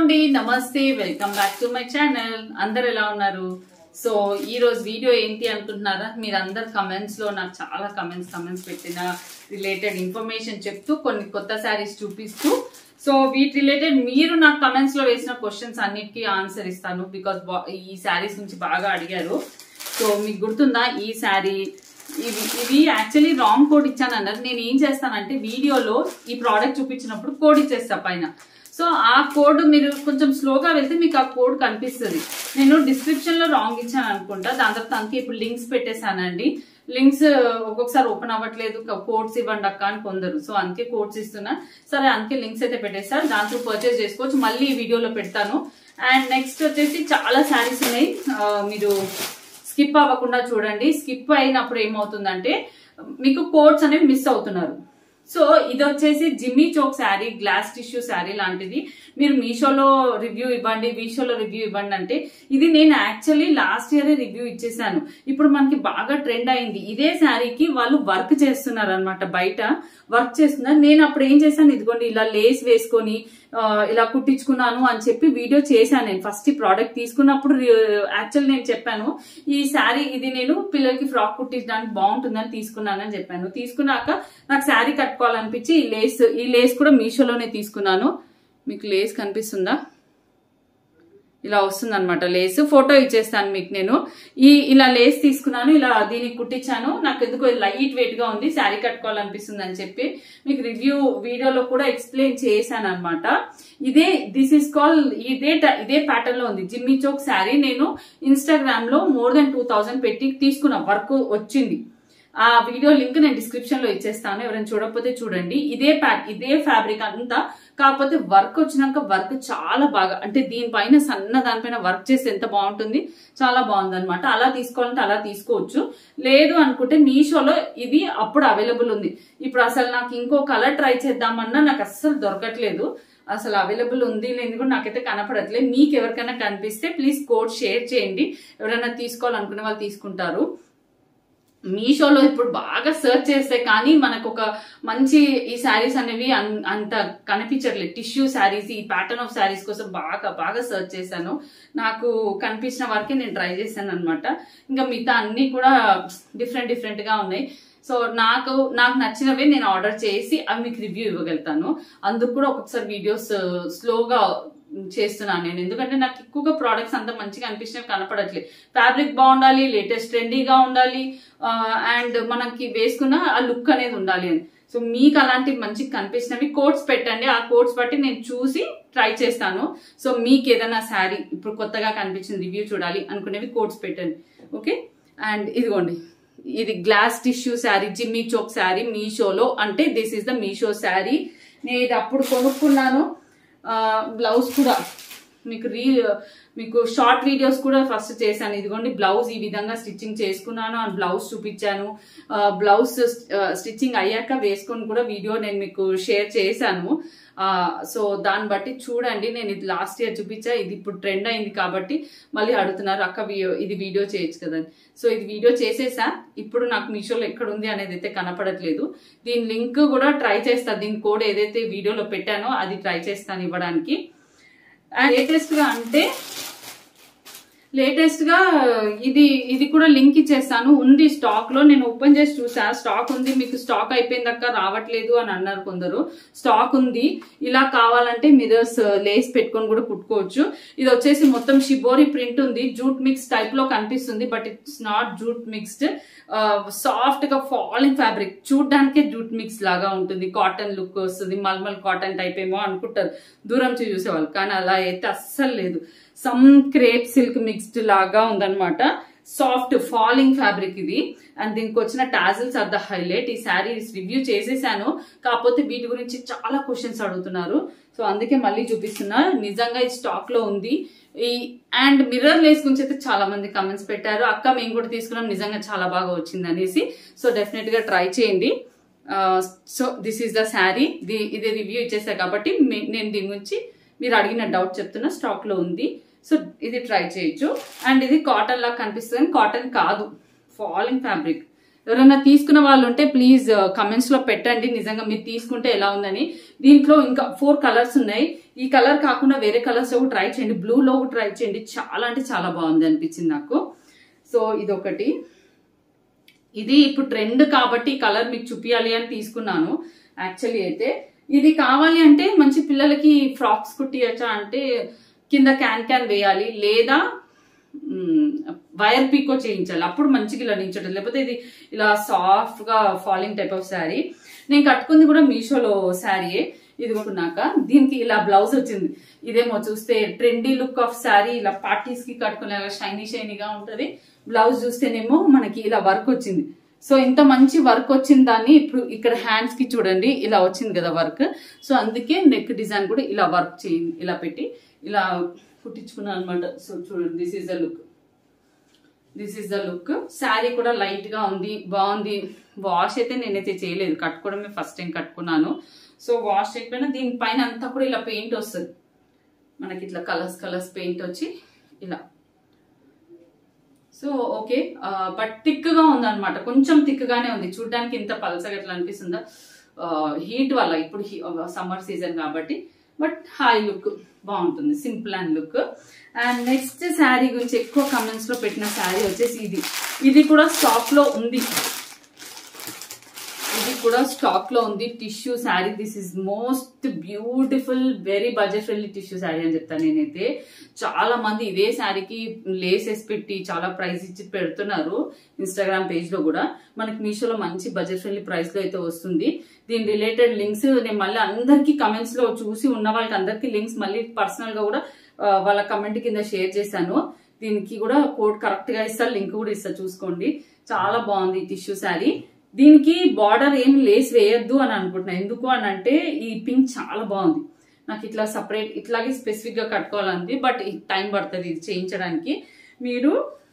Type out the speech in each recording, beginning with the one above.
అండి నమస్తే welcome back to my channel అందరు ఎలా ఉన్నారు సో ఈ రోజు వీడియో ఏంటి అనుకుంటున్నారా మీరు అందరు కమెంట్స్ లో నాకు చాలా కమెంట్స్ కమెంట్స్ పెట్టిన రిలేటెడ్ ఇన్ఫర్మేషన్ చెప్తూ కొన్ని కొత్త శారీస్ చూపిస్తూ సో వీటి రిలేటెడ్ మీరు నాకు కమెంట్స్ లో వేసిన క్వశ్చన్స్ అన్నిటికీ ఆన్సర్ ఇస్తాను బికాస్ ఈ శారీస్ నుంచి బాగా అడిగారు సో మీకు గుర్తుందా ఈ శారీ ఇవి ఇవి యాక్చువల్లీ రాంగ్ కోడ్ ఇచ్చాను అన్నారు నేను ఏం చేస్తానంటే వీడియోలో ఈ ప్రోడక్ట్ చూపించినప్పుడు కోడ్ ఇచ్చేస్తా పైన సో ఆ కోడ్ మీరు కొంచెం స్లోగా వెళ్తే మీకు ఆ కోడ్ కనిపిస్తుంది నేను డిస్క్రిప్షన్ లో రాంగ్ ఇచ్చాను అనుకుంటా దాని తర్వాత అందుకే ఇప్పుడు లింక్స్ పెట్టేశానండి లింక్స్ ఒక్కొక్కసారి ఓపెన్ అవ్వట్లేదు కోడ్స్ ఇవ్వండి అక్క అని కొందరు సో అందుకే కోడ్స్ ఇస్తున్నా సరే అందుకే లింక్స్ అయితే పెట్టేస్తారు దాంట్లో పర్చేస్ చేసుకోవచ్చు మళ్ళీ ఈ వీడియోలో పెడతాను అండ్ నెక్స్ట్ వచ్చేసి చాలా శారీస్ ఉన్నాయి ఆ, మీరు స్కిప్ అవ్వకుండా చూడండి స్కిప్ అయినప్పుడు ఏమవుతుందంటే మీకు కోడ్స్ అనేవి మిస్ అవుతున్నారు సో ఇది వచ్చేసి జిమ్మీ choke sari glass tissue sari లాంటిది మీరు మీషోలో రివ్యూ ఇవ్వండి మీషోలో రివ్యూ ఇవ్వండి అంటే ఇది నేను యాక్చువల్లీ లాస్ట్ ఇయర్ రివ్యూ ఇచ్చేసాను ఇప్పుడు మనకి బాగా ట్రెండ్ అయింది ఇదే శారీకి వాళ్ళు వర్క్ చేస్తున్నారు అనమాట బయట వర్క్ చేస్తున్నారు నేను అప్పుడు ఏం చేశాను ఇదిగోండి ఇలా లేస్ వేసుకొని ఆ, ఇలా కుట్టించుకున్నాను అని చెప్పి వీడియో చేశాను నేను ఫస్ట్ ఈ ప్రోడక్ట్ తీసుకున్నప్పుడు యాక్చువల్ నేను చెప్పాను ఈ శారీ ఇది నేను పిల్లలకి ఫ్రాక్ కుట్టించడానికి బాగుంటుందని తీసుకున్నానని చెప్పాను తీసుకున్నాక నాకు శారీ కట్టుకోవాలనిపించి ఈ లేస్ ఈ లేస్ కూడా మీషోలోనే తీసుకున్నాను మీకు లేస్ కనిపిస్తుందా ఇలా వస్తుంది అనమాట లేస్ ఫోటో ఇచ్చేస్తాను మీకు నేను ఈ ఇలా లేస్ తీసుకున్నాను ఇలా దీనికి కుట్టించాను నాకు ఎందుకో లైట్ వెయిట్ గా ఉంది శారీ కట్టుకోవాలనిపిస్తుంది అని చెప్పి మీకు రివ్యూ వీడియోలో కూడా ఎక్స్ప్లెయిన్ చేశాను అనమాట ఇదే దిస్ ఇస్ కాల్ ఇదే ట- ఇదే ప్యాటర్న్ లో ఉంది జిమ్మీ చోక్ శారీ నేను ఇన్స్టాగ్రామ్ లో మోర్ దెన్ టూ థౌసండ్ పెట్టి తీసుకున్న వర్క్ వచ్చింది ఆ వీడియో లింక్ నేను డిస్క్రిప్షన్ లో ఇచ్చేస్తాను ఎవరైనా చూడకపోతే చూడండి ఇదే ప్యాట్ ఇదే ఫ్యాబ్రిక్ అంతా కాకపోతే వర్క్ వచ్చినాక వర్క్ చాలా బాగా అంటే దీనిపైన సన్న దానిపైన వర్క్ చేస్తే ఎంత బాగుంటుంది చాలా బాగుంది అనమాట అలా తీసుకోవాలంటే అలా తీసుకోవచ్చు లేదు అనుకుంటే మీషోలో ఇది అప్పుడు అవైలబుల్ ఉంది ఇప్పుడు అసలు నాకు ఇంకో కలర్ ట్రై చేద్దామన్నా నాకు అస్సలు దొరకట్లేదు అసలు అవైలబుల్ ఉంది లేదు కూడా నాకైతే కనపడట్లేదు మీకు ఎవరికైనా కనిపిస్తే ప్లీజ్ కోడ్ షేర్ చేయండి ఎవరైనా తీసుకోవాలనుకునే వాళ్ళు తీసుకుంటారు మీషోలో ఇప్పుడు బాగా సెర్చ్ చేస్తే కానీ మనకు ఒక మంచి ఈ శారీస్ అనేవి అన్- అంత కనిపించట్లేదు టిష్యూ శారీస్ ఈ ప్యాటర్న్ ఆఫ్ శారీస్ కోసం బాగా బాగా సెర్చ్ చేశాను నాకు కనిపించిన వరకే నేను ట్రై చేశాను అనమాట ఇంకా మిగతా అన్ని కూడా డిఫరెంట్ డిఫరెంట్ గా ఉన్నాయి సో నాకు నాకు నచ్చినవే నేను ఆర్డర్ చేసి అవి మీకు రివ్యూ ఇవ్వగలుగుతాను అందుకు కూడా ఒక్కొక్కసారి వీడియోస్ స్లోగా చేస్తున్నాను నేను ఎందుకంటే నాకు ఎక్కువగా ప్రోడక్ట్స్ అంత మంచిగా అనిపించినవి కనపడట్లేదు ఫ్యాబ్రిక్ బాగుండాలి లేటెస్ట్ ట్రెండీగా ఉండాలి అండ్ మనకి వేసుకున్న ఆ లుక్ అనేది ఉండాలి అని సో మీకు అలాంటి మంచి కనిపించినవి కోట్స్ పెట్టండి ఆ కోట్స్ బట్టి నేను చూసి ట్రై చేస్తాను సో మీకు ఏదైనా శారీ ఇప్పుడు కొత్తగా కనిపించిన రివ్యూ చూడాలి అనుకునేవి కోట్స్ పెట్టండి ఓకే అండ్ ఇదిగోండి ఇది glass tissue sari Jimmy choke sari మీషోలో అంటే this is the Meesho sari నేను ఇది అప్పుడు కొనుక్కున్నాను బ్లౌజ్ కూడా మీకు రీ మీకు షార్ట్ వీడియోస్ కూడా ఫస్ట్ చేశాను ఇదిగోండి బ్లౌజ్ ఈ విధంగా స్టిచ్చింగ్ చేసుకున్నాను ఆ బ్లౌజ్ చూపించాను ఆ, బ్లౌజ్ ఆ, స్టిచ్చింగ్ అయ్యాక వేసుకొని కూడా వీడియో నేను మీకు షేర్ చేశాను ఆ, సో దాన్ని బట్టి చూడండి నేను ఇది లాస్ట్ ఇయర్ చూపించా ఇది ఇప్పుడు ట్రెండ్ అయింది కాబట్టి మళ్ళీ అడుగుతున్నారు అక్క వీ- ఇది వీడియో చేయొచ్చు కదా అని. సో ఇది వీడియో చేసేసా ఇప్పుడు నాకు మీషోలో ఎక్కడ ఉంది అనేది అయితే కనపడట్లేదు దీని లింక్ కూడా ట్రై చేస్తా దీని కోడ్ ఏదైతే వీడియోలో పెట్టానో అది ట్రై చేస్తాను ఇవ్వడానికి అండ్ లేటెస్ట్ గా అంటే లేటెస్ట్ గా ఇది ఇది కూడా లింక్ ఇచ్చేస్తాను ఉంది స్టాక్ లో నేను ఓపెన్ చేసి చూసా స్టాక్ ఉంది మీకు స్టాక్ అయిపోయిందక్క రావట్లేదు అని అన్నారు కొందరు స్టాక్ ఉంది ఇలా కావాలంటే మిరర్స్ లేస్ పెట్టుకొని కూడా కుట్టుకోవచ్చు ఇది వచ్చేసి మొత్తం షిబోరి ప్రింట్ ఉంది జూట్ మిక్స్ టైప్ లో కనిపిస్తుంది but it's not jute mixed soft గా ఫాలింగ్ ఫ్యాబ్రిక్ చూడడానికే జూట్ మిక్స్ లాగా ఉంటుంది కాటన్ లుక్ వస్తుంది మల్మల్ కాటన్ టైప్ ఏమో అనుకుంటారు దూరం నుంచి చూసేవాళ్ళు కానీ అలా అయితే అస్సలు లేదు సమ్ క్రేప్ సిల్క్ మిక్స్డ్ లాగా ఉందన్నమాట సాఫ్ట్ ఫాలింగ్ ఫ్యాబ్రిక్ ఇది అండ్ దీనికి వచ్చిన టాజిల్స్ ఆర్ ద హైలైట్ ఈ శారీ రివ్యూ చేసేసాను కాకపోతే వీటి గురించి చాలా క్వశ్చన్స్ అడుగుతున్నారు సో అందుకే మళ్ళీ చూపిస్తున్నా నిజంగా ఈ స్టాక్ లో ఉంది ఈ అండ్ మిర్రర్ లేస్ గురించి అయితే చాలా మంది కమెంట్స్ పెట్టారు అక్క మేము కూడా తీసుకున్నాం నిజంగా చాలా బాగా వచ్చింది అనేసి సో డెఫినెట్ గా ట్రై చేయండి so this is the sari ఇది రివ్యూ ఇచ్చేసా కాబట్టి మీ- నేను దీని గురించి మీరు అడిగిన డౌట్ చెప్తున్నా స్టాక్ లో ఉంది సో ఇది ట్రై చేయొచ్చు అండ్ ఇది కాటన్ లాగా కనిపిస్తుంది కాటన్ కాదు ఫాలింగ్ ఫ్యాబ్రిక్ ఎవరైనా తీసుకున్న వాళ్ళు ఉంటే ప్లీజ్ కమెంట్స్ లో పెట్టండి నిజంగా మీరు తీసుకుంటే ఎలా ఉందని దీంట్లో ఇంకా ఫోర్ కలర్స్ ఉన్నాయి ఈ కలర్ కాకుండా వేరే కలర్స్ లో ట్రై చేయండి బ్లూ లో ట్రై చేయండి చాలా అంటే చాలా బాగుంది అనిపించింది నాకు సో ఇదొకటి ఇది ఇప్పుడు ట్రెండ్ కాబట్టి ఈ కలర్ మీకు చూపించాలి అని తీసుకున్నాను యాక్చువల్లీ అయితే ఇది కావాలి అంటే మంచి పిల్లలకి ఫ్రాక్స్ కుట్టియచ్చా అంటే కింద క్యాన్ క్యాన్ వేయాలి లేదా మ్, వైర్ పీకో చేయించాలి అప్పుడు మంచిగా ఇలా నించడం లేకపోతే ఇది ఇలా సాఫ్ట్ గా ఫాలింగ్ టైప్ ఆఫ్ శారీ నేను కట్టుకుంది కూడా మీషోలో శారీయే ఇది కొన్నాక దీనికి ఇలా బ్లౌజ్ వచ్చింది ఇదేమో చూస్తే ట్రెండీ లుక్ ఆఫ్ శారీ ఇలా పార్టీస్ కి కట్టుకునే షైనీ షైనీగా ఉంటది బ్లౌజ్ చూస్తేనేమో మనకి ఇలా వర్క్ వచ్చింది సో ఇంత మంచి వర్క్ వచ్చిన దాన్ని ఇప్పుడు ఇక్కడ హ్యాండ్స్ కి చూడండి ఇలా వచ్చింది కదా వర్క్ సో అందుకే నెక్ డిజైన్ కూడా ఇలా వర్క్ చేయండి ఇలా పెట్టి ఇలా కుట్టించుకున్నాను అనమాట సో చూడండి this is the look this is the look sari కూడా లైట్ గా ఉంది బాగుంది వాష్ అయితే నేనైతే చేయలేదు కట్టుకోవడమే ఫస్ట్ టైం కట్టుకున్నాను సో వాష్ చేయకపోయినా దీనిపైన అంతా కూడా ఇలా పెయింట్ వస్తుంది మనకి ఇట్లా కలర్స్ కలర్స్ పెయింట్ వచ్చి ఇలా సో ఓకే బట్ థిక్ గా ఉంది అనమాట కొంచెం థిక్ గానే ఉంది చూడడానికి ఇంత పలసగా ఎట్లా అనిపిస్తుందా హీట్ వల్ల ఇప్పుడు సమ్మర్ సీజన్ కాబట్టి బట్ హాయ్ లుక్ బాగుంటుంది simple and look and next sari గురించి ఎక్కువ కమెంట్స్ లో పెట్టిన శారీ వచ్చేసి ఇది ఇది కూడా స్టాక్ లో ఉంది ఇది కూడా స్టాక్ లో ఉంది tissue sari this is most beautiful very budget friendly tissue sari అని చెప్తాను నేనైతే చాలా మంది ఇదే శారీకి లేసెస్ పెట్టి చాలా ప్రైస్ ఇచ్చి పెడుతున్నారు ఇన్స్టాగ్రామ్ పేజ్ లో కూడా మనకి మీషోలో మంచి బడ్జెట్ ఫ్రెండ్లీ ప్రైస్ లో అయితే వస్తుంది దీని రిలేటెడ్ లింక్స్ నేను మళ్ళీ అందరికి కమెంట్స్ లో చూసి ఉన్న వాళ్ళకి అందరికి లింక్స్ మళ్ళీ పర్సనల్ గా కూడా ఆ, వాళ్ళ కమెంట్ కింద షేర్ చేశాను దీనికి కూడా కోడ్ కరెక్ట్ గా ఇస్తా లింక్ కూడా ఇస్తా చూసుకోండి చాలా బాగుంది టిష్యూ శారీ దీనికి బార్డర్ ఏం లేస్ వేయొద్దు అని అనుకుంటున్నా ఎందుకు అని అంటే ఈ పింక్ చాలా బాగుంది నాకు ఇట్లా సపరేట్ ఇట్లాగే స్పెసిఫిక్ గా కట్టుకోవాలంది బట్ టైం పడుతుంది ఇది చేయించడానికి మీరు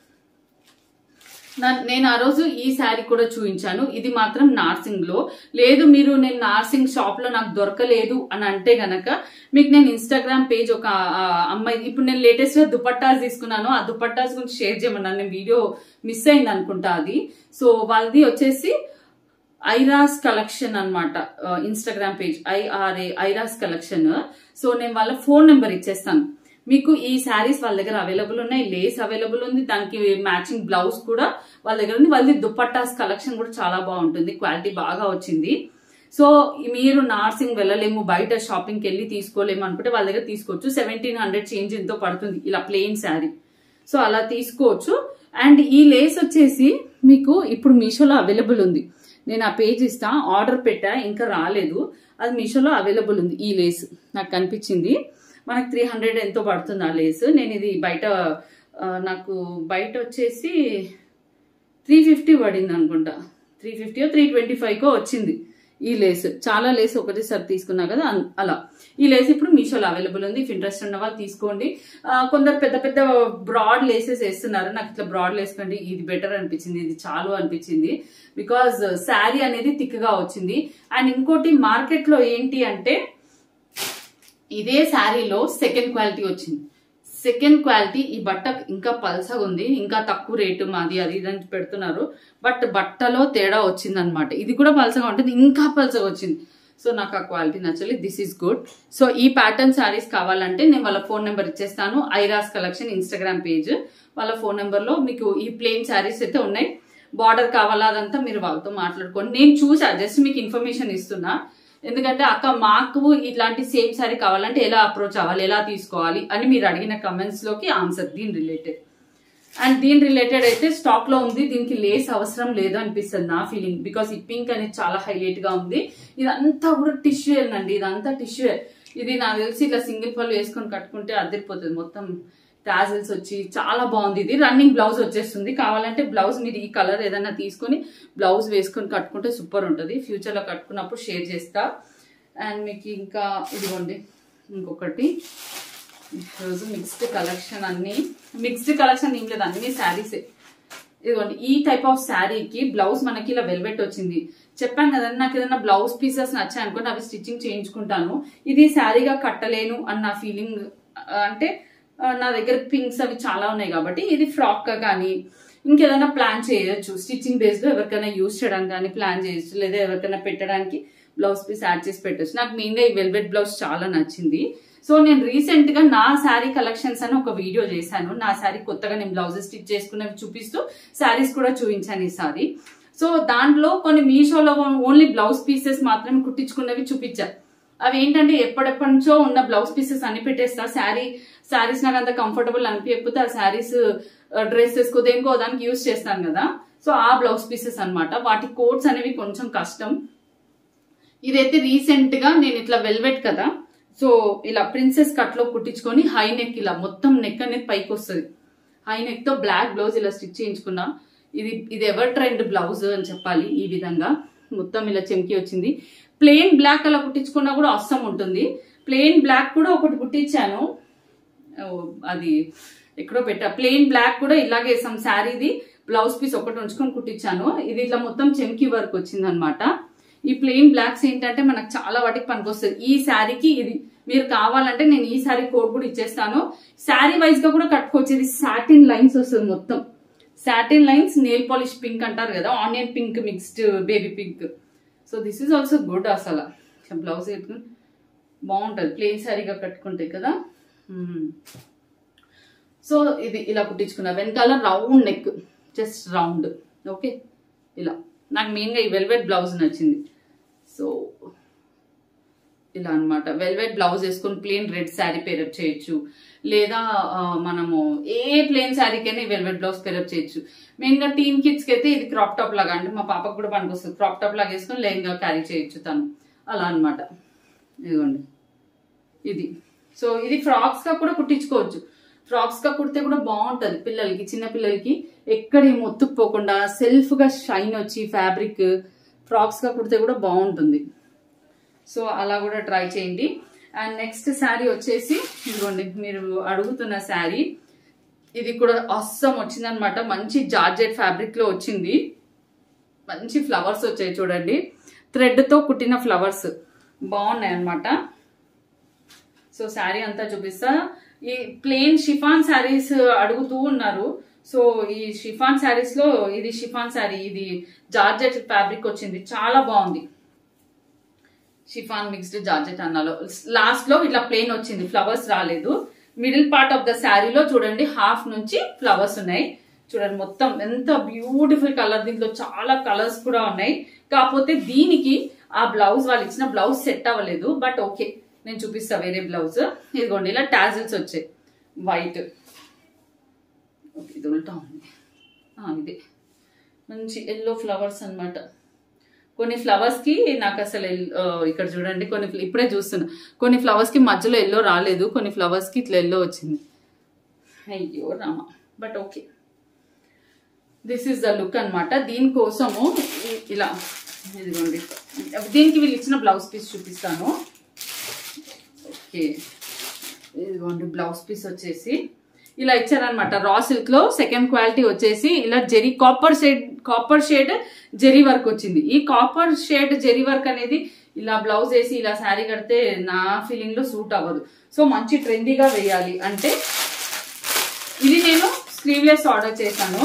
నా- నేను ఆ రోజు ఈ శారీ కూడా చూపించాను ఇది మాత్రం నార్సింగ్ లో లేదు మీరు నేను నార్సింగ్ షాప్ లో నాకు దొరకలేదు అని అంటే గనక మీకు నేను ఇన్స్టాగ్రామ్ పేజ్ ఒక ఆ, అమ్మాయి ఇప్పుడు నేను లేటెస్ట్ గా దుపట్టాస్ తీసుకున్నాను ఆ దుపట్టాస్ గురించి షేర్ చేయమన్నాను నేను వీడియో మిస్ అయింది అనుకుంటా అది సో వాళ్ళది వచ్చేసి ఐరాస్ కలెక్షన్ అనమాట Instagram page I R A Ira's collection so నేను వాళ్ళ ఫోన్ నెంబర్ ఇచ్చేస్తాను మీకు ఈ శారీస్ వాళ్ళ దగ్గర అవైలబుల్ ఉన్నాయి లేస్ అవైలబుల్ ఉంది దానికి మ్యాచింగ్ బ్లౌజ్ కూడా వాళ్ళ దగ్గర ఉంది వాళ్ళది దుపట్టాస్ కలెక్షన్ కూడా చాలా బాగుంటుంది క్వాలిటీ బాగా వచ్చింది సో మీరు నార్సింగ్ వెళ్ళలేము బయట షాపింగ్కి వెళ్ళి తీసుకోలేము అనుకుంటే వాళ్ళ దగ్గర తీసుకోవచ్చు సెవెంటీన్ హండ్రెడ్ చేంజ్ ఎంతో పడుతుంది ఇలా ప్లెయిన్ శారీ సో అలా తీసుకోవచ్చు అండ్ ఈ లేస్ వచ్చేసి మీకు ఇప్పుడు మీషోలో అవైలబుల్ ఉంది నేను ఆ పేజ్ ఇస్తా ఆర్డర్ పెట్టా ఇంకా రాలేదు అది మీషోలో అవైలబుల్ ఉంది ఈ లేస్ నాకు కనిపించింది మనకు త్రీ హండ్రెడ్ ఎంతో పడుతుంది ఆ లేస్ నేను ఇది బయట ఆ, నాకు బయట వచ్చేసి త్రీ ఫిఫ్టీ పడింది అనుకుంటా త్రీ ఫిఫ్టీ త్రీ ట్వంటీ ఫైవ్కో వచ్చింది ఈ లేస్ చాలా లేస్ ఒకటేసారి తీసుకున్నా కదా అన్- అలా ఈ లేస్ ఇప్పుడు మీషోలో అవైలబుల్ ఉంది ఇఫ్ ఇంట్రెస్ట్ ఉన్న వాళ్ళు తీసుకోండి ఆ, కొందరు పెద్ద పెద్ద బ్రాడ్ లేసెస్ వేస్తున్నారు నాకు ఇట్లా బ్రాడ్ లేస్ కంటే ఇది బెటర్ అనిపించింది ఇది చాలు అనిపించింది బికాజ్ శారీ అనేది థిక్ గా వచ్చింది అండ్ ఇంకోటి మార్కెట్ లో ఏంటి అంటే ఇదే శారీలో సెకండ్ క్వాలిటీ వచ్చింది సెకండ్ క్వాలిటీ ఈ బట్ట ఇంకా పల్సగా ఉంది ఇంకా తక్కువ రేటు మాది అది ఇది అని పెడుతున్నారు బట్ బట్టలో తేడా వచ్చింది అనమాట ఇది కూడా పల్సగా ఉంటుంది ఇంకా పల్సగా వచ్చింది సో నాకు ఆ క్వాలిటీ నచ్చలేదు దిస్ ఈస్ గుడ్ సో ఈ ప్యాటర్న్ శారీస్ కావాలంటే నేను వాళ్ళ ఫోన్ నెంబర్ ఇచ్చేస్తాను ఐరాస్ కలెక్షన్ ఇన్స్టాగ్రామ్ పేజ్ వాళ్ళ ఫోన్ నెంబర్ లో మీకు ఈ ప్లెయిన్ శారీస్ అయితే ఉన్నాయి బార్డర్ కావాలా అదంతా మీరు వాళ్ళతో మాట్లాడుకోండి నేను చూసా జస్ట్ మీకు ఇన్ఫర్మేషన్ ఇస్తున్నా ఎందుకంటే అక్క మాకు ఇట్లాంటి సేమ్ సారీ కావాలంటే ఎలా అప్రోచ్ అవ్వాలి ఎలా తీసుకోవాలి అని మీరు అడిగిన కమెంట్స్ లోకి ఆన్సర్ దీని రిలేటెడ్ అండ్ దీని రిలేటెడ్ అయితే స్టాక్ లో ఉంది దీనికి లేస్ అవసరం లేదు అనిపిస్తుంది నా ఫీలింగ్ బికాస్ ఈ పింక్ అనేది చాలా హైలైట్ గా ఉంది ఇదంతా కూడా టిష్యూ అండి ఇదంతా టిష్యూ ఇది నాకు తెలిసి ఇట్లా సింగిల్ పళ్ళు వేసుకొని కట్టుకుంటే అదిరిపోతుంది మొత్తం టాజిల్స్ వచ్చి చాలా బాగుంది ఇది రన్నింగ్ బ్లౌజ్ వచ్చేస్తుంది కావాలంటే బ్లౌజ్ మీరు ఈ కలర్ ఏదైనా తీసుకొని బ్లౌజ్ వేసుకొని కట్టుకుంటే సూపర్ ఉంటుంది ఫ్యూచర్ లో కట్టుకున్నప్పుడు షేర్ చేస్తా అండ్ మీకు ఇంకా ఇదిగోండి ఇంకొకటి ఈరోజు మిక్స్డ్ కలెక్షన్ అన్ని మిక్స్డ్ కలెక్షన్ ఏం లేదు అన్ని శారీసే ఇదిగోండి ఈ టైప్ ఆఫ్ శారీకి బ్లౌజ్ మనకి ఇలా వెల్వెట్ వచ్చింది చెప్పాను కదండి నాకు ఏదైనా బ్లౌజ్ పీసెస్ నచ్చాయి అనుకోండి అవి స్టిచ్చింగ్ చేయించుకుంటాను ఇది శారీగా కట్టలేను అన్న ఫీలింగ్ అంటే ఆ, నా దగ్గర పింక్స్ అవి చాలా ఉన్నాయి కాబట్టి ఇది ఫ్రాక్ గా కానీ ఇంకేదైనా ప్లాన్ చేయొచ్చు స్టిచ్చింగ్ బేస్ లో ఎవరికైనా యూజ్ చేయడానికి కానీ ప్లాన్ చేయొచ్చు లేదా ఎవరికైనా పెట్టడానికి బ్లౌజ్ పీస్ యాడ్ చేసి పెట్టొచ్చు నాకు మెయిన్ గా ఈ వెల్వెట్ బ్లౌజ్ చాలా నచ్చింది సో నేను రీసెంట్ గా నా శారీ కలెక్షన్స్ అని ఒక వీడియో చేశాను నా శారీ కొత్తగా నేను బ్లౌజెస్ స్టిచ్ చేసుకున్నవి చూపిస్తూ శారీస్ కూడా చూపించాను ఈసారి సో దాంట్లో కొన్ని మీషోలో ఓన్లీ బ్లౌజ్ పీసెస్ మాత్రమే కుట్టించుకున్నవి చూపించా అవి ఏంటంటే ఎప్పటిప్పటి నుంచో ఉన్న బ్లౌజ్ పీసెస్ అన్ని పెట్టేస్తా శారీ శారీస్ నాకు అంత కంఫర్టబుల్ అనిపించకపోతే ఆ శారీస్ డ్రెస్సెస్ కు దేనికో దానికి యూజ్ చేస్తాను కదా సో ఆ బ్లౌజ్ పీసెస్ అన్నమాట వాటి కోడ్స్ అనేవి కొంచెం కష్టం ఇదైతే రీసెంట్ గా నేను ఇట్లా వెల్వెట్ కదా సో ఇలా ప్రిన్సెస్ కట్ లో కుట్టించుకొని హై నెక్ ఇలా మొత్తం నెక్ అనేది పైకి వస్తుంది హై నెక్ తో బ్లాక్ బ్లౌజ్ ఇలా స్టిచ్ చేయించుకున్నా ఇది ఇది ఎవర్ ట్రెండ్ బ్లౌజ్ అని చెప్పాలి ఈ విధంగా మొత్తం ఇలా చెంకి వచ్చింది ప్లెయిన్ బ్లాక్ అలా కుట్టించుకున్నా కూడా అస్సం ఉంటుంది ప్లెయిన్ బ్లాక్ కూడా ఒకటి కుట్టించాను ఓ, అది ఎక్కడో పెట్టా ప్లెయిన్ బ్లాక్ కూడా ఇలాగే సమ్ శారీది బ్లౌజ్ పీస్ ఒకటి ఉంచుకొని కుట్టించాను ఇది ఇట్లా మొత్తం చెంకి వర్క్ వచ్చింది అనమాట ఈ ప్లెయిన్ బ్లాక్స్ ఏంటంటే మనకు చాలా వాటికి పనికొస్తుంది ఈ శారీకి ఇది మీరు కావాలంటే నేను ఈ శారీ కోడ్ కూడా ఇచ్చేస్తాను శారీ వైజ్ గా కూడా కట్టుకోవచ్చు ఇది సాటిన్ లైన్స్ వస్తుంది మొత్తం satin lines nail polish pink అంటారు కదా onion pink mixed baby pink so this is also good అసలు బ్లౌజ్ పెట్టుకుని బాగుంటుంది ప్లెయిన్ శారీగా కట్టుకుంటే కదా మ్మ్. సో ఇది ఇలా కుట్టించుకున్నా వెనకాల round neck just round okay ఇలా నాకు మెయిన్గా ఈ వెల్వెట్ బ్లౌజ్ నచ్చింది సో ఇలా అన్నమాట వెల్వెట్ బ్లౌజ్ వేసుకొని ప్లెయిన్ రెడ్ శారీ పేరప్ చేయొచ్చు లేదా ఆ, మనము ఏ ప్లెయిన్ శారీకైనా వెల్వెట్ బ్లౌజ్ పేరప్ చేయొచ్చు మెయిన్ గా టీన్ కిడ్స్ కి అయితే ఇది క్రాప్ టాప్ లాగా అంటే మా పాపకు కూడా పనికొస్తుంది క్రాప్ టాప్ లాగా వేసుకొని లెహంగా క్యారీ చేయొచ్చు తను అలా అన్నమాట ఇదిగోండి ఇది సో ఇది ఫ్రాక్స్ గా కూడా కుట్టించుకోవచ్చు ఫ్రాక్స్ గా కుడితే కూడా బాగుంటది పిల్లలకి చిన్న పిల్లలకి ఎక్కడ ఏం ఒత్తుకుపోకుండా సెల్ఫ్ గా షైన్ వచ్చి ఫ్యాబ్రిక్ ఫ్రాక్స్ గా కుడితే కూడా బాగుంటుంది సో అలా కూడా ట్రై చేయండి అండ్ నెక్స్ట్ శారీ వచ్చేసి ఇదిగోండి మీరు అడుగుతున్న శారీ ఇది కూడా అస్సం వచ్చిందనమాట మంచి జార్జెట్ ఫ్యాబ్రిక్ లో వచ్చింది మంచి ఫ్లవర్స్ వచ్చాయి చూడండి థ్రెడ్ తో కుట్టిన ఫ్లవర్స్ బాగున్నాయి అన్నమాట సో శారీ అంతా చూపిస్తా ఈ ప్లెయిన్ షిఫాన్ శారీస్ అడుగుతూ ఉన్నారు సో ఈ షిఫాన్ శారీస్ లో ఇది షిఫాన్ శారీ ఇది జార్జెట్ ఫ్యాబ్రిక్ వచ్చింది చాలా బాగుంది షిఫాన్ మిక్స్డ్ జార్జెట్ అన్నాలో లాస్ట్ లో ఇట్లా ప్లెయిన్ వచ్చింది ఫ్లవర్స్ రాలేదు మిడిల్ పార్ట్ ఆఫ్ ద శారీలో చూడండి హాఫ్ నుంచి ఫ్లవర్స్ ఉన్నాయి చూడండి మొత్తం ఎంత బ్యూటిఫుల్ కలర్ దీంట్లో చాలా కలర్స్ కూడా ఉన్నాయి కాకపోతే దీనికి ఆ బ్లౌజ్ వాళ్ళు ఇచ్చిన బ్లౌజ్ సెట్ అవ్వలేదు బట్ ఓకే నేను చూపిస్తా వేరే బ్లౌజ్ ఇదిగోండి ఇలా టాజిల్స్ వచ్చాయి వైట్ ఓకే ఇది ఉల్టా ఉంది ఆ, ఇదే మంచి ఎల్లో ఫ్లవర్స్ అన్నమాట కొన్ని ఫ్లవర్స్ కి నాకు అసలు ఎల్- ఆ, ఇక్కడ చూడండి కొన్ని ఫ్ల- ఇప్పుడే చూస్తున్నా కొన్ని ఫ్లవర్స్ కి మధ్యలో ఎల్లో రాలేదు కొన్ని ఫ్లవర్స్ కి ఇట్లా ఎల్లో వచ్చింది అయ్యో రామ but okay this is the look అన్నమాట దీనికోసము ఇ- ఇలా ఇదిగోండి దీనికి వీళ్ళు ఇచ్చిన బ్లౌజ్ పీస్ చూపిస్తాను ఓకే ఇదిగోండి బ్లౌజ్ పీస్ వచ్చేసి ఇలా ఇచ్చారనమాట రా సిల్క్ లో సెకండ్ క్వాలిటీ వచ్చేసి ఇలా zari copper shade copper shade zari work వచ్చింది ఈ కాపర్ షేడ్ జెరీ వర్క్ అనేది ఇలా బ్లౌజ్ వేసి ఇలా శారీ కడితే నా ఫీలింగ్ లో సూట్ అవ్వదు సో మంచి ట్రెండీగా వేయాలి అంటే ఇది నేను స్లీవ్లెస్ ఆర్డర్ చేశాను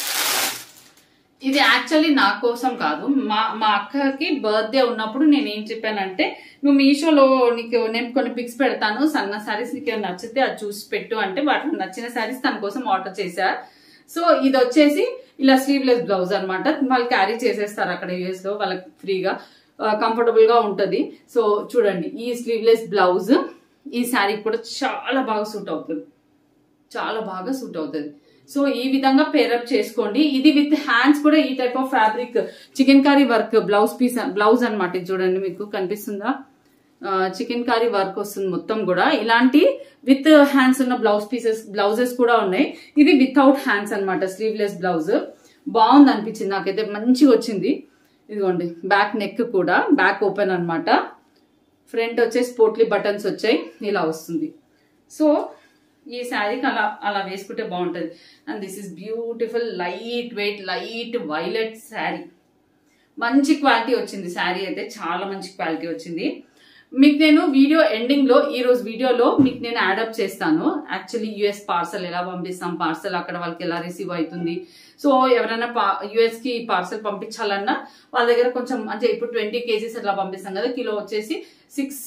ఇది యాక్చువల్లీ నా కోసం కాదు మా మా అక్కకి బర్త్డే ఉన్నప్పుడు నేను ఏం చెప్పానంటే నువ్వు మీషోలో నీకు నేను కొన్ని పిక్స్ పెడతాను సన్న సారీస్ నీకు ఏమైనా నచ్చితే అది చూసి పెట్టు అంటే వాటికి నచ్చిన సారీస్ తన కోసం ఆర్డర్ చేశా సో ఇది వచ్చేసి ఇలా స్లీవ్లెస్ బ్లౌజ్ అన్నమాట వాళ్ళు క్యారీ చేసేస్తారు అక్కడ యూఎస్ లో వాళ్ళకి ఫ్రీగా కంఫర్టబుల్ గా ఉంటది సో చూడండి ఈ స్లీవ్లెస్ బ్లౌజ్ ఈ శారీ కూడా చాలా బాగా సూట్ అవుతుంది చాలా బాగా సూట్ అవుతుంది సో ఈ విధంగా పేరప్ చేసుకోండి ఇది విత్ హ్యాండ్స్ కూడా ఈ type of fabric chikankari work blouse piece blouse అనమాట ఇది చూడండి మీకు కనిపిస్తుందా చికెన్ కారీ వర్క్ వస్తుంది మొత్తం కూడా ఇలాంటి విత్ హ్యాండ్స్ ఉన్న బ్లౌజ్ పీసెస్ బ్లౌజెస్ కూడా ఉన్నాయి ఇది వితౌట్ హ్యాండ్స్ అన్నమాట స్లీవ్లెస్ బ్లౌజ్ బాగుంది అనిపించింది నాకైతే మంచిగా వచ్చింది ఇదిగోండి బ్యాక్ నెక్ కూడా బ్యాక్ ఓపెన్ అన్నమాట ఫ్రంట్ వచ్చేసి పోట్లీ బటన్స్ వచ్చాయి ఇలా వస్తుంది సో ఈ శారీకి అలా అలా వేసుకుంటే బాగుంటుంది and this is beautiful light weight light violet sari మంచి క్వాలిటీ వచ్చింది శారీ అయితే చాలా మంచి క్వాలిటీ వచ్చింది మీకు నేను వీడియో ఎండింగ్ లో ఈ రోజు వీడియోలో మీకు నేను యాడప్ చేస్తాను యాక్చువల్లీ యుఎస్ పార్సల్ ఎలా పంపిస్తాం పార్సల్ అక్కడ వాళ్ళకి ఎలా రిసీవ్ అవుతుంది సో ఎవరైనా యుఎస్ కి పార్సల్ పంపించాలన్నా వాళ్ళ దగ్గర కొంచెం అంటే ఇప్పుడు ట్వంటీ కేజీస్ అట్లా పంపిస్తాం కదా కిలో వచ్చేసి six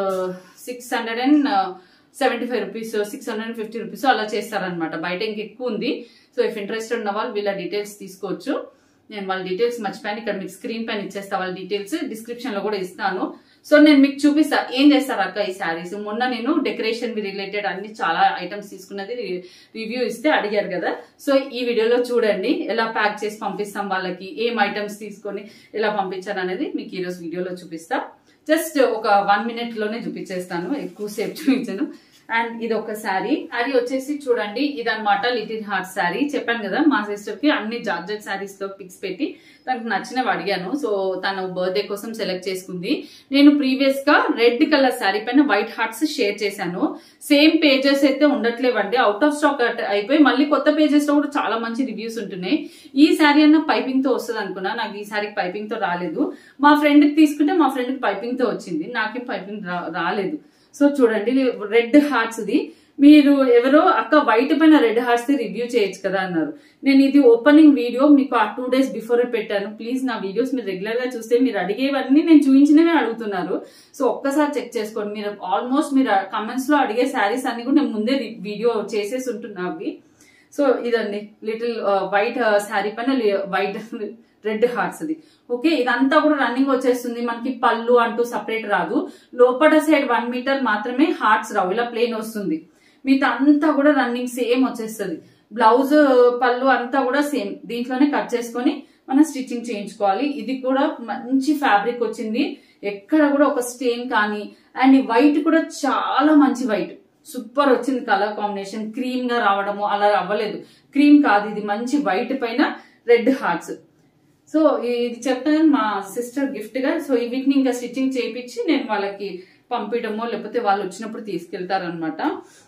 six hundred and seventy five rupees six hundred and fifty rupees అలా చేస్తారనమాట బయట ఇంక ఎక్కువ ఉంది సో ఇఫ్ ఇంట్రెస్ట్ ఉన్న వాళ్ళు వీళ్ళ డీటెయిల్స్ తీసుకోవచ్చు నేను వాళ్ళ డీటెయిల్స్ మర్చిపోయాను ఇక్కడ మీకు స్క్రీన్ పైన ఇచ్చేస్తా వాళ్ళ డీటెయిల్స్ డిస్క్రిప్షన్ లో కూడా ఇస్తాను సో నేను మీకు చూపిస్తా ఏం చేస్తారు అక్క ఈ శారీస్ మొన్న నేను డెకరేషన్ రిలేటెడ్ అన్ని చాలా ఐటమ్స్ తీసుకున్నది రివ్యూ ఇస్తే అడిగారు కదా సో ఈ వీడియోలో చూడండి ఎలా ప్యాక్ చేసి పంపిస్తాం వాళ్ళకి ఏం ఐటమ్స్ తీసుకొని ఎలా పంపించాను అనేది మీకు ఈ రోజు వీడియోలో చూపిస్తా జస్ట్ ఒక వన్ మినిట్ లోనే చూపించేస్తాను ఎక్కువసేపు చూపించాను అండ్ ఇది ఒక శారీ అది వచ్చేసి చూడండి ఇది అనమాట లిటిల్ హార్ట్ శారీ చెప్పాను కదా మా సిస్టర్ కి అన్ని జార్జెట్ శారీస్ లో పిక్స్ పెట్టి తనకు నచ్చినవి అడిగాను సో తను బర్త్డే కోసం సెలెక్ట్ చేసుకుంది నేను ప్రీవియస్ గా రెడ్ కలర్ శారీ పైన వైట్ హార్ట్స్ షేర్ చేశాను సేమ్ పేజెస్ అయితే ఉండట్లేవండి అవుట్ ఆఫ్ స్టాక్ అయిపోయి మళ్ళీ కొత్త పేజెస్ లో కూడా చాలా మంచి రివ్యూస్ ఉంటున్నాయి ఈ శారీ అన్న పైపింగ్ తో వస్తుంది అనుకున్నా నాకు ఈ శారీ పైపింగ్ తో రాలేదు మా ఫ్రెండ్ కి తీసుకుంటే మా ఫ్రెండ్ కి పైపింగ్ తో వచ్చింది నాకేం పైపింగ్ రాలేదు సో చూడండి రెడ్ హార్ట్స్ ది మీరు ఎవరో అక్క వైట్ పైన రెడ్ హార్ట్స్ ది రివ్యూ చేయొచ్చు కదా అన్నారు నేను ఇది ఓపెనింగ్ వీడియో మీకు ఆ టూ డేస్ బిఫోర్ పెట్టాను ప్లీజ్ నా వీడియోస్ మీరు రెగ్యులర్ గా చూస్తే మీరు అడిగేవన్నీ నేను చూపించినవే అడుగుతున్నారు సో ఒక్కసారి చెక్ చేసుకోండి మీరు ఆల్మోస్ట్ మీరు కమెంట్స్ లో అడిగే శారీస్ అన్ని కూడా నేను ముందే వీడియో చేసేసి ఉంటున్నా అవి సో ఇదండి లిటిల్ వైట్ శారీ పైన వైట్ రెడ్ హార్ట్స్ అది ఓకే ఇదంతా కూడా రన్నింగ్ వచ్చేస్తుంది మనకి పళ్ళు అంటూ సపరేట్ రాదు లోపల సైడ్ వన్ మీటర్ మాత్రమే హార్ట్స్ రావు ఇలా ప్లేన్ వస్తుంది మిగతా అంతా కూడా రన్నింగ్ సేమ్ వచ్చేస్తుంది బ్లౌజ్ పళ్ళు అంతా కూడా సేమ్ దీంట్లోనే కట్ చేసుకొని మనం స్టిచ్చింగ్ చేయించుకోవాలి ఇది కూడా మంచి ఫ్యాబ్రిక్ వచ్చింది ఎక్కడ కూడా ఒక స్టెయిన్ కానీ అండ్ ఈ వైట్ కూడా చాలా మంచి వైట్ సూపర్ వచ్చింది కలర్ కాంబినేషన్ క్రీమ్ గా రావడము అలా అవ్వలేదు క్రీమ్ కాదు ఇది మంచి వైట్ పైన రెడ్ హార్ట్స్ సో ఇది చెప్తాను మా సిస్టర్ గిఫ్ట్ గా సో వీటిని ఇంకా స్టిచ్చింగ్ చేయించి నేను వాళ్ళకి పంపించడమో లేకపోతే వాళ్ళు వచ్చినప్పుడు తీసుకెళ్తారనమాట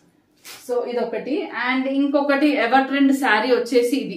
సో ఇదొకటి అండ్ ఇంకొకటి ఎవర్ ట్రెండ్ శారీ వచ్చేసి ఇది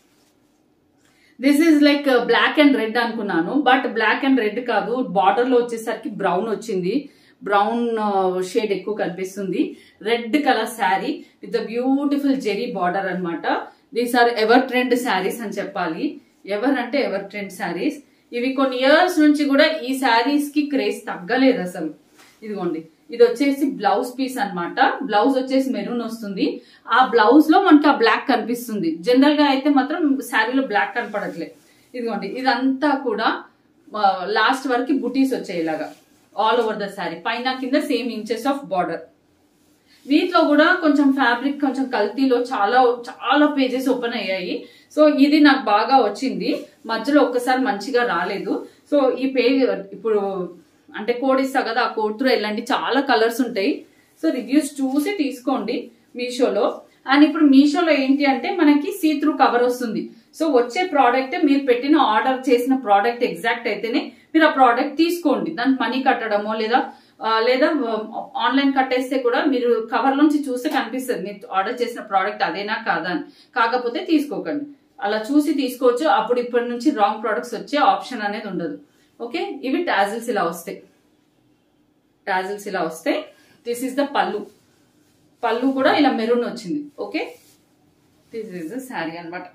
this is like black and red అనుకున్నాను బట్ బ్లాక్ అండ్ రెడ్ కాదు బార్డర్ లో వచ్చేసరికి బ్రౌన్ వచ్చింది బ్రౌన్ షేడ్ ఎక్కువ కనిపిస్తుంది red colour sari with beautiful zari border అనమాట these are ever trend sarees అని చెప్పాలి ఎవర్ అంటే ఎవర్ ట్రెండ్ శారీస్ ఇవి కొన్ని ఇయర్స్ నుంచి కూడా ఈ శారీస్ కి క్రేజ్ తగ్గలేదు అసలు ఇదిగోండి ఇది వచ్చేసి బ్లౌజ్ పీస్ అనమాట బ్లౌజ్ వచ్చేసి మెరూన్ వస్తుంది ఆ బ్లౌజ్ లో మనకి ఆ బ్లాక్ కనిపిస్తుంది జనరల్ గా అయితే మాత్రం శారీలో బ్లాక్ కనపడట్లే ఇదిగోండి ఇదంతా కూడా లాస్ట్ వరకు బుటీస్ వచ్చాయి ఇలాగా ఆల్ ఓవర్ ద శారీ పైన కింద సేమ్ ఇంచెస్ ఆఫ్ బార్డర్ వీటిలో కూడా కొంచెం ఫ్యాబ్రిక్ కొంచెం కల్తీలో చాలా చాలా పేజెస్ ఓపెన్ అయ్యాయి సో ఇది నాకు బాగా వచ్చింది మధ్యలో ఒక్కసారి మంచిగా రాలేదు సో ఈ పేజ్ ఇప్పుడు అంటే కోడ్ ఇస్తా కదా ఆ కోడ్ త్రూ వెళ్ళండి చాలా కలర్స్ ఉంటాయి సో రివ్యూస్ చూసి తీసుకోండి మీషోలో అండ్ ఇప్పుడు మీషోలో ఏంటి అంటే మనకి సీ త్రూ కవర్ వస్తుంది సో వచ్చే ప్రోడక్ట్ మీరు పెట్టిన ఆర్డర్ చేసిన ప్రోడక్ట్ ఎగ్జాక్ట్ అయితేనే మీరు ఆ ప్రోడక్ట్ తీసుకోండి దానికి మనీ కట్టడమో లేదా లేదా ఆన్లైన్ కట్టేస్తే కూడా మీరు కవర్ నుంచి చూస్తే కనిపిస్తుంది మీరు ఆర్డర్ చేసిన ప్రోడక్ట్ అదేనా కాదా అని కాకపోతే తీసుకోకండి అలా చూసి తీసుకోవచ్చు అప్పుడు ఇప్పటి నుంచి రాంగ్ ప్రోడక్ట్స్ వచ్చే ఆప్షన్ అనేది ఉండదు ఓకే ఇవి టాజిల్స్ ఇలా వస్తాయి టాజిల్స్ ఇలా వస్తాయి దిస్ ఈస్ ద పళ్ళు పళ్ళు కూడా ఇలా మెరూన్ వచ్చింది okay this is the sari అనమాట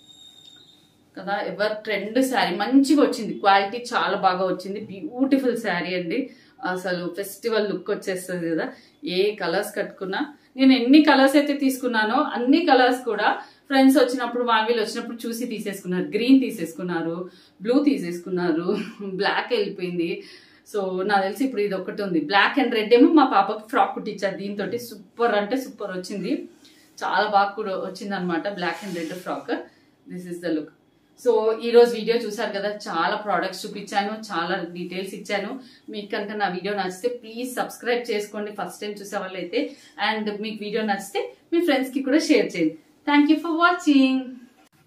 కదా ఎవర్ ట్రెండ్ శారీ మంచిగా వచ్చింది క్వాలిటీ చాలా బాగా వచ్చింది బ్యూటిఫుల్ శారీ అండి అసలు ఫెస్టివల్ లుక్ వచ్చేస్తుంది కదా ఏ కలర్స్ కట్టుకున్నా నేను ఎన్ని కలర్స్ అయితే తీసుకున్నానో అన్ని కలర్స్ కూడా ఫ్రెండ్స్ వచ్చినప్పుడు వాళ్ళు వచ్చినప్పుడు చూసి తీసేసుకున్నారు గ్రీన్ తీసేసుకున్నారు బ్లూ తీసేసుకున్నారు బ్లాక్ వెళ్ళిపోయింది సో నాకు తెలిసి ఇప్పుడు ఇది ఒకటి ఉంది బ్లాక్ అండ్ రెడ్ ఏమో మా పాపకి ఫ్రాక్ కుట్టించారు దీంతో సూపర్ అంటే సూపర్ వచ్చింది చాలా బాగా కూడా వచ్చింది అనమాట black and red frock this is the look so ఈ రోజు వీడియో చూసారు కదా చాలా ప్రోడక్ట్స్ చూపించాను చాలా డీటెయిల్స్ ఇచ్చాను మీకు కనుక నా వీడియో నచ్చితే ప్లీజ్ సబ్స్క్రైబ్ చేసుకోండి ఫస్ట్ టైం చూసే వాళ్ళైతే అండ్ మీకు వీడియో నచ్చితే మీ ఫ్రెండ్స్ కి కూడా షేర్ చేయండి thank you for watching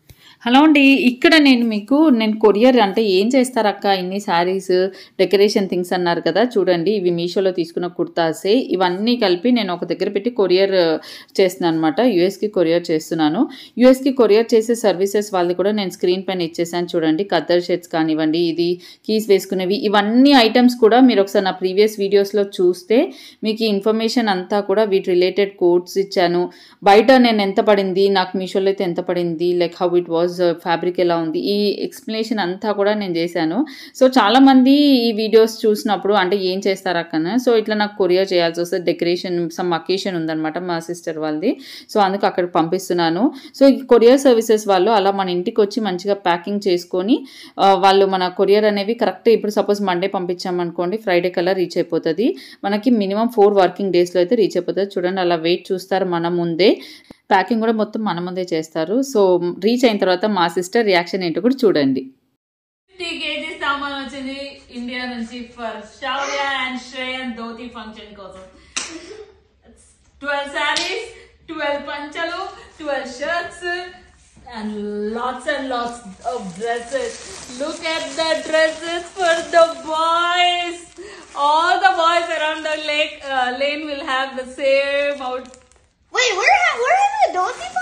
hello అండి ఇక్కడ నేను మీకు నేను కొరియర్ అంటే ఏం చేస్తారు అక్క ఇన్ని శారీస్ డెకరేషన్ థింగ్స్ అన్నారు కదా చూడండి ఇవి మీషోలో తీసుకున్న కుర్తాసే ఇవన్నీ కలిపి నేను ఒక దగ్గర పెట్టి కొరియర్ చేస్తున్నాను అనమాట యూఎస్కి కొరియర్ చేస్తున్నాను యూఎస్కి కొరియర్ చేసే సర్వీసెస్ వాళ్ళది కూడా నేను స్క్రీన్ పైన ఇచ్చేసాను చూడండి కద్దర్ షర్ట్స్ కానివ్వండి ఇది కీస్ వేసుకునేవి ఇవన్నీ ఐటమ్స్ కూడా మీరు ఒకసారి నా ప్రీవియస్ వీడియోస్లో చూస్తే మీకు ఈ ఇన్ఫర్మేషన్ అంతా కూడా వీటి రిలేటెడ్ కోడ్స్ ఇచ్చాను బయట నేను ఎంత పడింది నాకు మీషోలో అయితే ఎంత పడింది like how it was fabric ఎలా ఉంది ఈ ఎక్స్ప్లెనేషన్ అంతా కూడా నేను చేశాను సో చాలామంది ఈ వీడియోస్ చూసినప్పుడు అంటే ఏం చేస్తారు అక్కన సో ఇట్లా నాకు కొరియర్ చేయాల్సి వస్తుంది డెకరేషన్ సమ్ అకేషన్ ఉందన్నమాట మా సిస్టర్ వాళ్ళది సో అందుకు అక్కడికి పంపిస్తున్నాను సో ఈ కొరియర్ సర్వీసెస్ వాళ్ళు అలా మన ఇంటికి వచ్చి మంచిగా ప్యాకింగ్ చేసుకొని ఆ, వాళ్ళు మన కొరియర్ అనేవి కరెక్ట్ ఇప్పుడు సపోజ్ మండే పంపించామనుకోండి ఫ్రైడే కల్లా రీచ్ అయిపోతుంది మనకి మినిమం ఫోర్ వర్కింగ్ డేస్లో అయితే రీచ్ అయిపోతుంది చూడండి అలా వెయిట్ చూస్తారు మన ముందే ప్యాకింగ్ కూడా మొత్తం మన ముందే చేస్తారు సో రీచ్ అయిన తర్వాత మా సిస్టర్ రియాక్షన్ ఏంటో కూడా చూడండి ఫిఫ్టీ కేజీస్ సామాన్ వచ్చింది ఇండియా నుంచి for Shaurya and Shreyan dhoti function కోసం ట్వెల్వ్ శారీస్ ట్వెల్వ్ పంచలు twelve shirts and lots and lots of dresses look at the dresses for the boys all the boys around the lake lane will have the same out Wait, where ha- where is the Dolphin